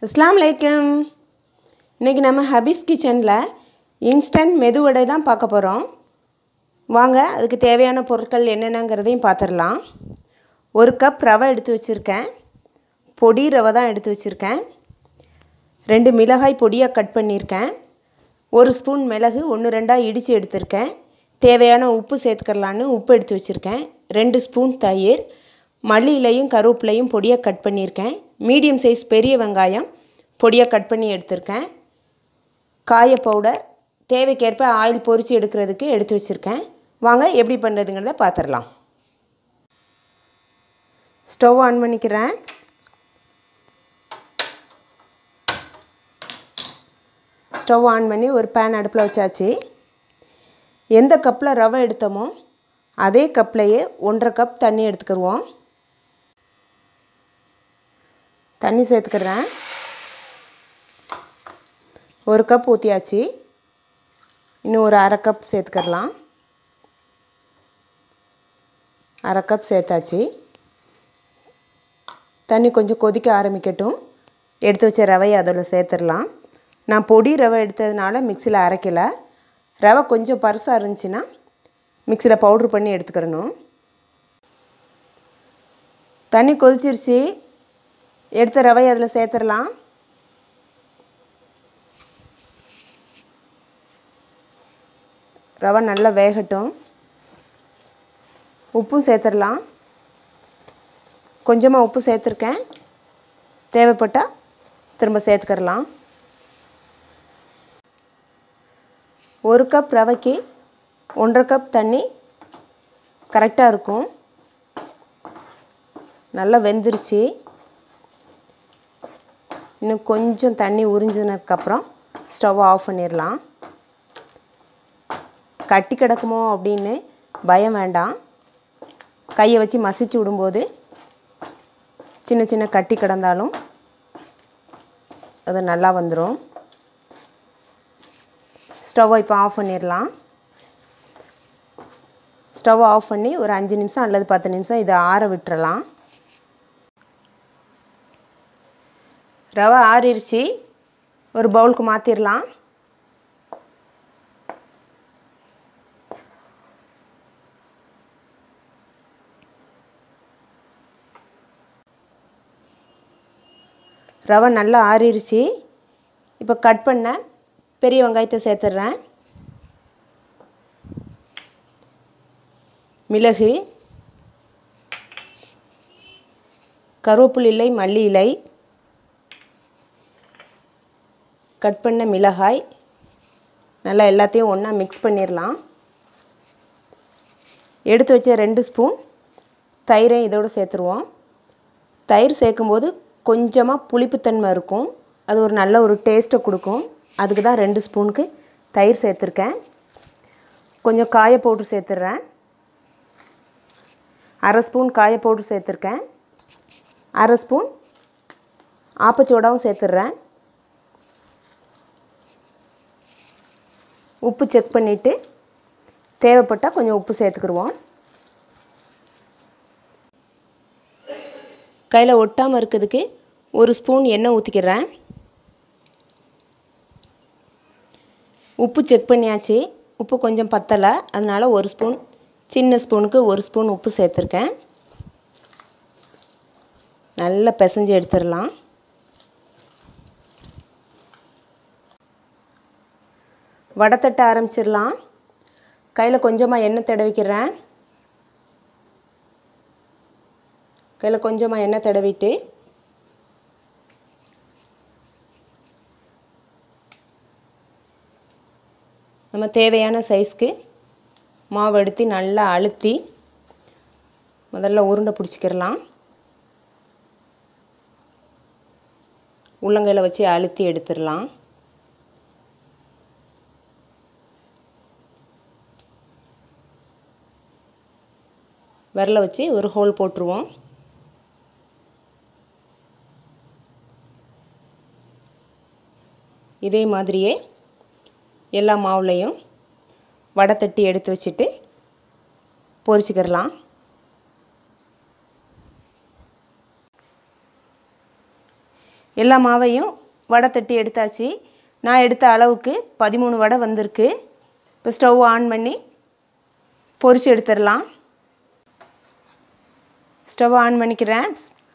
அஸ்லாம் வலைக்கம் இன்றைக்கி நம்ம ஹபீஸ் கிச்சனில் இன்ஸ்டன்ட் மெதுவடை தான் பார்க்க போகிறோம் வாங்க அதுக்கு தேவையான பொருட்கள் என்னென்னங்கிறதையும் பார்த்துடலாம் ஒரு கப் ரவை எடுத்து வச்சுருக்கேன் பொடி ரவை தான் எடுத்து வச்சுருக்கேன் ரெண்டு மிளகாய் பொடியாக கட் பண்ணியிருக்கேன் ஒரு ஸ்பூன் மிளகு ஒன்று ரெண்டாக இடித்து எடுத்திருக்கேன் தேவையான உப்பு சேர்த்துக்கலான்னு உப்பு எடுத்து வச்சுருக்கேன் ரெண்டு ஸ்பூன் தயிர் மல்லி இலையும் கருவேப்பிலையும் பொடியாக கட் பண்ணியிருக்கேன் மீடியம் சைஸ் பெரிய வெங்காயம் பொடியாக கட் பண்ணி எடுத்திருக்கேன் காய பவுடர் தேவைக்கேற்ப ஆயில் பொரித்து எடுக்கிறதுக்கு எடுத்து வச்சுருக்கேன் வாங்க எப்படி பண்ணுறதுங்கிறத பார்த்துடலாம் ஸ்டவ் ஆன் பண்ணிக்கிறேன் ஸ்டவ் ஆன் பண்ணி ஒரு பேன் அடுப்பில் வச்சாச்சு எந்த கப்பில் ரவை எடுத்தோமோ அதே கப்லையே ஒன்றரை கப் தண்ணி எடுத்துக்கிடுவோம் தண்ணி சேர்த்துக்கிறேன் ஒரு கப் ஊற்றியாச்சு இன்னும் ஒரு அரை கப் சேர்த்துக்கிடலாம் அரை கப் சேர்த்தாச்சு தண்ணி கொஞ்சம் கொதிக்க ஆரம்பிக்கட்டும் எடுத்து வச்ச ரவையை அதில் சேர்த்துடலாம் நான் பொடி ரவை எடுத்ததுனால மிக்சியில் அரைக்கல ரவை கொஞ்சம் பருசாக இருந்துச்சுன்னா மிக்சியில் பவுட்ரு பண்ணி எடுத்துக்கிறணும் தண்ணி கொதிச்சிருச்சு எடுத்த ரவை அதில் சேர்த்துடலாம் ரவை நல்லா வேகட்டும் உப்பும் சேர்த்துடலாம் கொஞ்சமாக உப்பு சேர்த்துருக்கேன் தேவைப்பட்டால் திரும்ப சேர்த்துக்கிறலாம் ஒரு கப் ரவைக்கு ஒன்றரை கப் தண்ணி கரெக்டாக இருக்கும் நல்லா வெந்துருச்சு இன்னும் கொஞ்சம் தண்ணி உறிஞ்சினதுக்கப்புறம் ஸ்டவ் ஆஃப் பண்ணிடலாம் கட்டி கிடக்குமோ அப்படின்னு பயம் வேண்டாம் கையை வச்சு மசிச்சு விடும்போது சின்ன சின்ன கட்டி கிடந்தாலும் அது நல்லா வந்துடும் ஸ்டவ்வை இப்போ ஆஃப் பண்ணிடலாம் ஸ்டவ் ஆஃப் பண்ணி ஒரு அஞ்சு நிமிஷம் அல்லது பத்து நிமிஷம் இதை ஆற விட்டுறலாம் ரவை ஆறிடுச்சு ஒரு பவுலுக்கு மாற்றிடலாம் ரவை நல்லா ஆறிடுச்சு இப்போ கட் பண்ண பெரிய வெங்காயத்தை சேர்த்துட்றேன் மிளகு கருவேப்பிலை இலை மல்லி இலை கட் பண்ண மிளகாய் நல்லா எல்லாத்தையும் ஒன்றா மிக்ஸ் பண்ணிடலாம் எடுத்து வச்ச ரெண்டு ஸ்பூன் தயிரையும் இதோடு சேர்த்துருவோம் தயிர் சேர்க்கும்போது கொஞ்சமாக புளிப்புத்தன்மை இருக்கும் அது ஒரு நல்ல ஒரு டேஸ்ட்டை கொடுக்கும் அதுக்கு தான் ரெண்டு ஸ்பூனுக்கு தயிர் சேர்த்துருக்கேன் கொஞ்சம் காய பவுட்ரு சேர்த்துட்றேன் அரை ஸ்பூன் காய பவுட்ரு சேர்த்துருக்கேன் அரை ஸ்பூன் ஆப்பச்சோடாவும் சேர்த்துட்றேன் உப்பு செக் பண்ணிவிட்டு தேவைப்பட்டால் கொஞ்சம் உப்பு சேர்த்துக்கிடுவோம் கையில் ஒட்டாமல் இருக்கிறதுக்கு ஒரு ஸ்பூன் எண்ணெய் ஊற்றிக்கிறேன் உப்பு செக் பண்ணியாச்சு உப்பு கொஞ்சம் பத்தலை அதனால் ஒரு ஸ்பூன் சின்ன ஸ்பூனுக்கு ஒரு ஸ்பூன் உப்பு சேர்த்துருக்கேன் நல்லா பிசைஞ்சு எடுத்துடலாம் வடை தட்ட ஆரம்பிச்சிடலாம் கையில் கொஞ்சமாக எண்ணெய் தடவிக்கிறேன் கையில் கொஞ்சமாக எண்ணெய் தடவிட்டு நம்ம தேவையான சைஸ்க்கு மாவு எடுத்து நல்லா அழுத்தி முதல்ல உருண்டை பிடிச்சிக்கிறலாம் உள்ளங்கையில் வச்சு அழுத்தி எடுத்துடலாம் விரலை வச்சு ஒரு ஹோல் போட்டுருவோம் இதே மாதிரியே எல்லா மாவுலையும் வடை தட்டி எடுத்து வச்சுட்டு பொரிச்சுக்கிடலாம் எல்லா மாவையும் வடை தட்டி எடுத்தாச்சு நான் எடுத்த அளவுக்கு பதிமூணு வடை வந்திருக்கு இப்போ ஸ்டவ் ஆன் பண்ணி பொரிச்சு எடுத்துடலாம் ஸ்டவ் ஆன் பண்ணிக்கிறேன்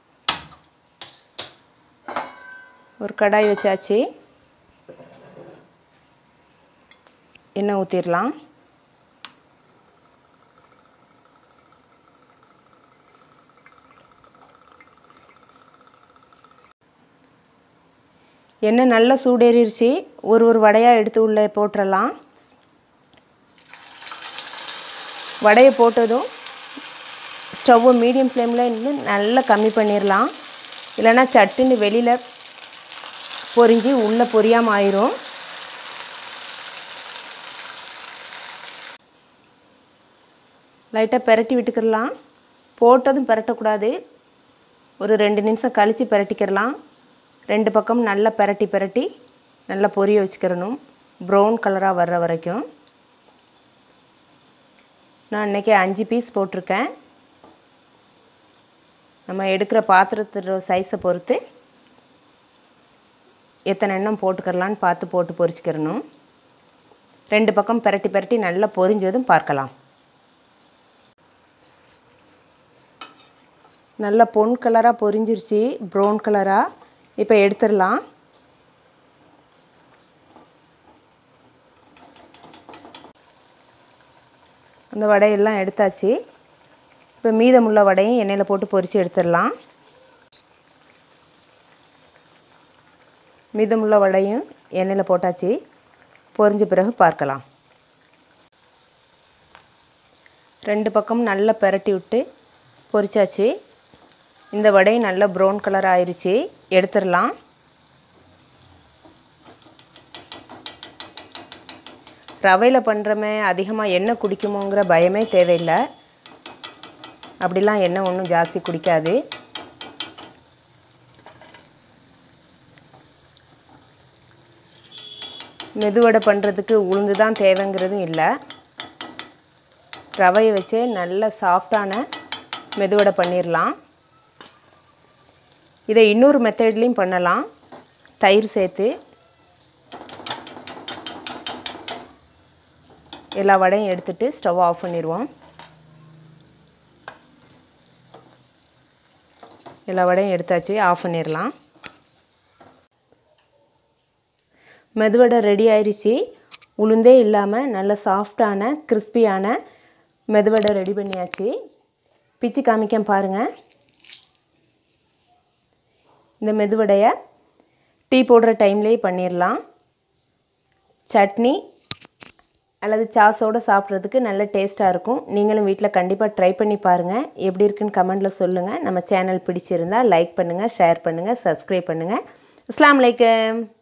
ஒரு கடாய் வச்சாச்சு எண்ணெய் ஊற்றிடலாம் எண்ணெய் நல்லா சூடேறிடுச்சு ஒரு ஒரு வடையாக எடுத்து உள்ளே போட்டுடலாம் வடையை போட்டதும் ஸ்டவ்வை மீடியம் ஃப்ளேமில் இருந்து நல்லா கம்மி பண்ணிடலாம் இல்லைன்னா சட்டுன்னு வெளியில் பொரிஞ்சு உள்ளே பொரியாமல் ஆயிரும் லைட்டாக பெரட்டி விட்டுக்கிடலாம் போட்டதும் பெரட்டக்கூடாது ஒரு ரெண்டு நிமிஷம் கழித்து பெரட்டிக்கிடலாம் ரெண்டு பக்கம் நல்லா பெரட்டி பெரட்டி நல்லா பொரிய வச்சுக்கிறணும் ப்ரௌன் கலராக வர்ற வரைக்கும் நான் இன்றைக்கி அஞ்சு பீஸ் போட்டிருக்கேன் நம்ம எடுக்கிற பாத்திரத்தோட சைஸை பொறுத்து எத்தனை எண்ணம் போட்டுக்கிறலான்னு பார்த்து போட்டு பொரிச்சிக்கிறணும் ரெண்டு பக்கம் பெரட்டி பெரட்டி நல்லா பொரிஞ்சதும் பார்க்கலாம் நல்லா பொன் கலராக பொரிஞ்சிருச்சு ப்ரௌன் கலராக இப்போ எடுத்துடலாம் அந்த வடையெல்லாம் எடுத்தாச்சு இப்போ மீதமுள்ள வடையும் எண்ணெயில் போட்டு பொரித்து எடுத்துடலாம் மீதமுள்ள வடையும் எண்ணெயில் போட்டாச்சு பொரிஞ்ச பிறகு பார்க்கலாம் ரெண்டு பக்கம் நல்லா பெரட்டி விட்டு பொரிச்சாச்சு இந்த வடை நல்லா ப்ரௌன் கலர் ஆயிடுச்சு எடுத்துடலாம் ரவையில் பண்ணுறமே அதிகமாக எண்ணெய் குடிக்குமோங்கிற பயமே தேவையில்லை அப்படிலாம் எண்ணெய் ஒன்றும் ஜாஸ்தி குடிக்காது மெதுவடை பண்ணுறதுக்கு உளுந்து தான் தேவைங்கிறதும் இல்லை ரவையை வச்சு நல்ல சாஃப்டான மெதுவடை பண்ணிடலாம் இதை இன்னொரு மெத்தட்லேயும் பண்ணலாம் தயிர் சேர்த்து எல்லா வடையும் எடுத்துகிட்டு ஸ்டவ் ஆஃப் பண்ணிடுவோம் எல்லா வடையும் எடுத்தாச்சு ஆஃப் பண்ணிடலாம் மெதுவடை ரெடி ஆயிடுச்சு உளுந்தே இல்லாமல் நல்ல சாஃப்டான கிறிஸ்பியான மெதுவடை ரெடி பண்ணியாச்சு பிச்சு காமிக்க பாருங்கள் இந்த மெதுவடையை டீ போடுற டைம்லேயே பண்ணிடலாம் சட்னி அல்லது சாஸோடு சாப்பிட்றதுக்கு நல்ல டேஸ்ட்டாக இருக்கும் நீங்களும் வீட்டில் கண்டிப்பாக ட்ரை பண்ணி பாருங்கள் எப்படி இருக்குன்னு கமெண்டில் சொல்லுங்கள் நம்ம சேனல் பிடிச்சிருந்தால் லைக் பண்ணுங்கள் ஷேர் பண்ணுங்கள் சப்ஸ்கிரைப் பண்ணுங்கள் அஸ்லாம் வலைக்கம்